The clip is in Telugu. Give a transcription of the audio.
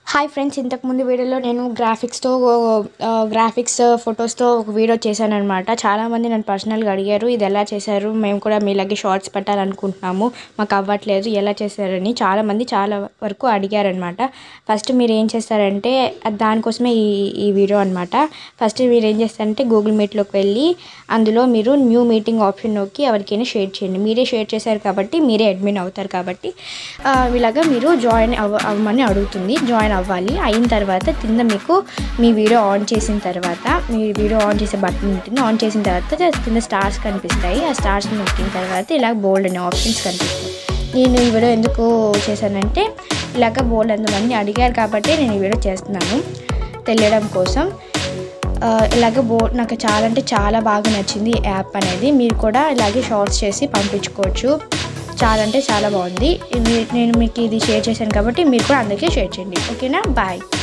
హాయ్ ఫ్రెండ్స్ ఇంతకుముందు వీడియోలో నేను గ్రాఫిక్స్తో గ్రాఫిక్స్ ఫొటోస్తో ఒక వీడియో చేశాను అనమాట చాలామంది నన్ను పర్సనల్గా అడిగారు ఇది ఎలా చేశారు మేము కూడా మీలాగే షార్ట్స్ పెట్టాలనుకుంటున్నాము మాకు అవ్వట్లేదు ఎలా చేశారని చాలామంది చాలా వరకు అడిగారనమాట ఫస్ట్ మీరు ఏం చేస్తారంటే దానికోసమే ఈ ఈ వీడియో అనమాట ఫస్ట్ మీరు ఏం చేస్తారంటే గూగుల్ మీట్లోకి వెళ్ళి అందులో మీరు న్యూ మీటింగ్ ఆప్షన్ నొక్కి ఎవరికైనా షేర్ చేయండి మీరే షేర్ చేశారు కాబట్టి మీరే అడ్మిన్ అవుతారు కాబట్టి ఆ, ఇలాగా మీరు జాయిన్ అవ్వ అవ్వమని అడుగుతుంది జాయిన్ అవ్వాలి అయిన తర్వాత కింద మీకు మీ వీడియో ఆన్ చేసిన తర్వాత మీ వీడియో ఆన్ చేసే బటన్ ఉంటుంది ఆన్ చేసిన తర్వాత కింద స్టార్స్ కనిపిస్తాయి ఆ స్టార్స్ నొక్కిన తర్వాత ఇలా బోల్డ్ అనే ఆప్షన్స్ కనిపిస్తాయి నేను ఈ వీడియో ఎందుకు చేశానంటే ఇలాగ బోల్డ్ అంతమంది అడిగారు కాబట్టి నేను ఈ వీడియో చేస్తున్నాను తెలియడం కోసం ఆ, ఇలాగే బో నాకు చాలా అంటే చాలా బాగా నచ్చింది ఈ యాప్ అనేది మీరు కూడా ఇలాగే షార్ట్స్ చేసి పంపించుకోవచ్చు చాలా అంటే చాలా బాగుంది ఇవి నేను మీకు ఇది షేర్ చేశాను కాబట్టి మీరు కూడా అందరికీ షేర్ చేయండి ఓకేనా బాయ్